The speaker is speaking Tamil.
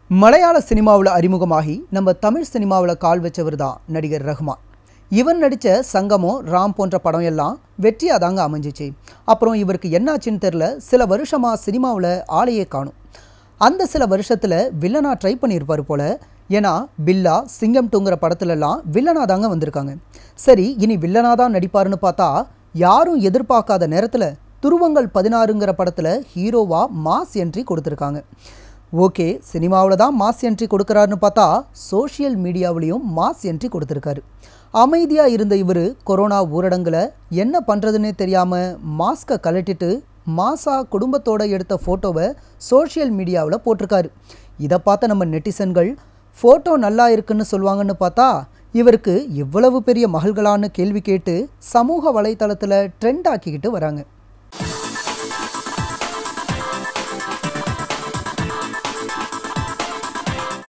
மலையாள சினிமாவில் அறிமுகமாகி நம்ம தமிழ் சினிமாவில் கால் வச்சவர் தான் நடிகர் ரஹ்மான் இவர் நடித்த சங்கமம் ராம் போன்ற படம் எல்லாம் வெற்றியாக தாங்க அமைஞ்சிச்சு அப்புறம் இவருக்கு என்னாச்சுன்னு தெரில சில வருஷமாக சினிமாவில் ஆளையே காணும் அந்த சில வருஷத்தில் வில்லனா ட்ரை பண்ணியிருப்பார் போல ஏன்னா பில்லா சிங்கம் டூங்கிற படத்துலலாம் வில்லனா தாங்க வந்திருக்காங்க சரி இனி வில்லனா தான் நடிப்பாருன்னு பார்த்தா யாரும் எதிர்பார்க்காத நேரத்தில் துருவங்கள் பதினாறுங்கிற படத்தில் ஹீரோவாக மாஸ் என்ட்ரி கொடுத்துருக்காங்க ஓகே சினிமாவில் தான் மாஸ் என்ட்ரி கொடுக்குறாருன்னு பார்த்தா சோஷியல் மீடியாவிலையும் மாஸ் என்ட்ரி கொடுத்துருக்காரு அமைதியாக இருந்த இவர் கொரோனா ஊரடங்கில் என்ன பண்ணுறதுன்னே தெரியாமல் மாஸ்கை கழட்டிட்டு மாசா குடும்பத்தோட எடுத்த ஃபோட்டோவை சோஷியல் மீடியாவில் போட்டிருக்காரு இதை பார்த்த நம்ம நெட்டிசன்கள் ஃபோட்டோ நல்லா இருக்குன்னு சொல்லுவாங்கன்னு பார்த்தா இவருக்கு இவ்வளவு பெரிய மகள்களான்னு கேள்வி கேட்டு சமூக வலைத்தளத்தில் ட்ரெண்ட் ஆக்கிக்கிட்டு வராங்க